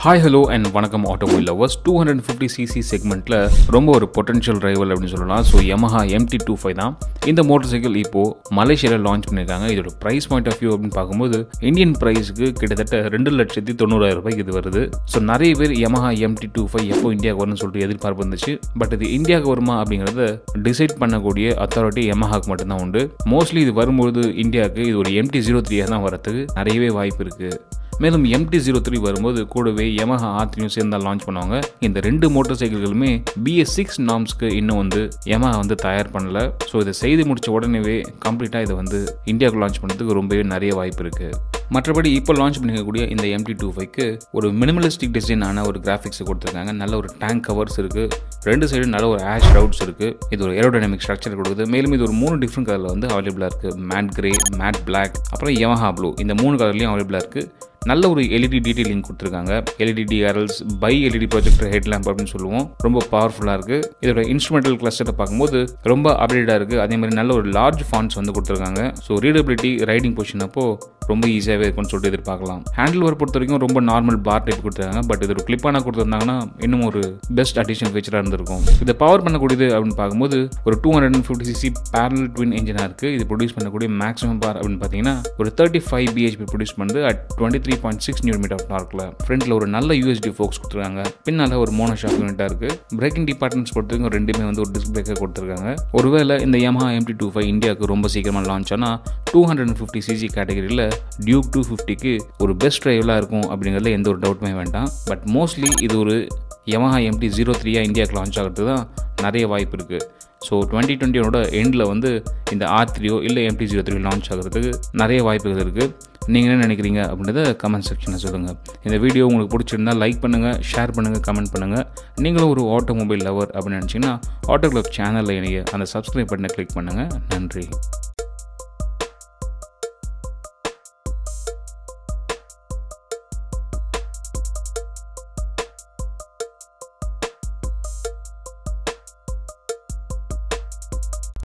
hi hello and வணக்கம் automobile lovers two hundred fifty CC செக்மெண்ட்டில் ரொம்ப ஒரு பொட்டன்ஷியல் ரைவல் அப்படின்னு சொல்லலாம் so Yamaha MT two five தான் இந்த மோட்டர் சைக்கிள் இப்போது மலேசியாவில் லான்ச் பண்ணியிருக்காங்க இதோட ப்ரைஸ் பாயிண்ட் ஆஃப் வியூ அப்படின்னு பார்க்கும்போது இந்தியன் ப்ரைஸுக்கு கிட்டத்தட்ட ரெண்டு லட்சத்தி தொண்ணூறாயிரம் ரூபாய்க்கு இது வருது ஸோ நிறைய பேர் Yamaha எம்டி டூ ஃபைவ் எப்போ இந்தியாவுக்கு வரும்னு சொல்லிட்டு எதிர்பார்ப்பு இருந்துச்சு பட் இது இந்தியாவுக்கு வருமா அப்படிங்கிறத டிசைட் பண்ணக்கூடிய அத்தாரிட்டி Yamahaக்கு மட்டும்தான் உண்டு மோஸ்ட்லி இது வரும்போது இந்தியாவுக்கு இது ஒரு எம்டி ஜீரோ த்ரீயாக தான் வரதுக்கு நிறையவே வாய்ப்பு இருக்குது மேலும் எம்டி ஜீரோ த்ரீ வரும்போது கூடவே Yamaha ஆத்ரியும் சேர்ந்து லான்ச் பண்ணுவாங்க இந்த ரெண்டு மோட்டார் சைக்கிள்களுமே பிஎஸ் சிக்ஸ் நாம்ஸ்க்கு இன்னும் வந்து Yamaha வந்து தயார் பண்ணல ஸோ இதை செய்து முடிச்ச உடனேவே கம்ப்ளீட்டாக இதை வந்து இந்தியாவுக்கு லான்ச் பண்ணுறதுக்கு ரொம்பவே நிறைய வாய்ப்பு இருக்குது மற்றபடி இப்போ லான்ச் பண்ணிக்கக்கூடிய இந்த எம்டி டூ ஃபைவ்க்கு ஒரு மினிமலிஸ்டிக் டிசைனான ஒரு கிராஃபிக்ஸ் கொடுத்துருக்காங்க நல்ல ஒரு டேங்க் கவர்ஸ் இருக்குது ரெண்டு சைடு நல்ல ஒரு ஆஷ் ரவுட்ஸ் இருக்குது இது ஒரு ஏரோடைனமிக் ஸ்ட்ரக்சர் கொடுக்குது மேலும் இது ஒரு மூணு டிஃப்ரெண்ட் கலரில் வந்து அவைலபிளாக இருக்குது மேட் கிரே மேட் பிளாக் அப்புறம் Yamaha ப்ளூ இந்த மூணு கலர்லையும் அவைலபிளாக இருக்குது நல்ல ஒரு எல்இடி டீட்டெயிலிங் கொடுத்துருக்காங்க LED DRLs bi LED projector headlamp அப்படின்னு சொல்லுவோம் ரொம்ப பவர்ஃபுல்லாக இருக்குது இதோட இன்ஸ்ட்ருமெண்டல் கிளஸ்டரை பார்க்கும்போது ரொம்ப அப்டேட்டாக இருக்குது அதே மாதிரி நல்ல ஒரு லார்ஜ் ஃபாண்ட்ஸ் வந்து கொடுத்துருக்காங்க ஸோ ரீடபிலிட்டி ரைடிங் பொசிஷன் அப்போ ரொம்ப ஈஸியாகவே இருக்கும்னு சொல்லிட்டு எதிர்பார்க்கலாம் ஹேண்டில் ஒர்க் பொறுத்த வரைக்கும் ரொம்ப நார்மல் பார் டைப் கொடுத்துருக்காங்க பட் இது ஒரு கிளிப்பான கொடுத்துருந்தாங்கன்னா இன்னும் ஒரு பெஸ்ட் அடிஷனல் ஃபீச்சராக இருந்திருக்கும் இதை பவர் பண்ணக்கூடியது அப்படின்னு பார்க்கும்போது ஒரு two hundred and fifty CC parallel twin இன்ஜினாக இருக்குது இது ப்ரொடியூஸ் பண்ணக்கூடிய மேக்ஸிமம் பார் அப்படின்னு பார்த்தீங்கன்னா ஒரு தேர்ட்டி ஃபைவ் பிஹெச்பி ப்ரொடியூஸ் பண்ணுது at twenty three point six new metre of டார்க்கில் ஃப்ரண்ட்டில் ஒரு நல்ல யூஎஸ்டி ஃபோக்ஸ் கொடுத்துருக்காங்க பின்னால் ஒரு மோனோ ஷாக் யூனிட்டாக இருக்குது பிரேக்கிங் டிபார்ட்மெண்ட்ஸ் பொறுத்தவரைக்கும் ரெண்டுமே வந்து ஒரு டிஸ்க் பிரேக்கர் கொடுத்துருக்காங்க ஒருவேளை இந்த Yamaha எம்டி டூ ஃபைவ் இந்தியாவுக்கு ரொம்ப சீக்கிரமாக லான்ச் ஆனால் two hundred and fifty CC கேட்டகரியில் டியூக் டூ ஃபிஃப்டிக்கு ஒரு பெஸ்ட் ட்ரைவலாக இருக்கும் அப்படிங்கிறதுல எந்த ஒரு டவுட்டுமே வேண்டாம் பட் மோஸ்ட்லி இது ஒரு Yamaha எம்டி ஜீரோ த்ரீயாக இந்தியாவுக்கு லான்ச் ஆகிறதுக்கு தான் நிறைய வாய்ப்பு இருக்குது ஸோ டுவெண்ட்டி டுவெண்ட்டியோட எண்டில் வந்து இந்த ஆர் த்ரீயோ இல்லை எம்டி ஜீரோ த்ரீ லான்ச் ஆகிறதுக்கு நிறைய வாய்ப்புகள் இருக்குது நீங்கள் என்ன நினைக்கிறீங்க அப்படின்றத கமெண்ட் செக்ஷனில் சொல்லுங்கள் இந்த வீடியோ உங்களுக்கு பிடிச்சிருந்தா லைக் பண்ணுங்கள் ஷேர் பண்ணுங்கள் கமெண்ட் பண்ணுங்கள் நீங்களும் ஒரு ஆட்டோமொபைல் லவர் அப்படின்னு நினச்சிங்கன்னா ஆட்டோ கிளப் சேனலில் இணைய அந்த சப்ஸ்கிரைப் பட்டனை கிளிக் பண்ணுங்கள் நன்றி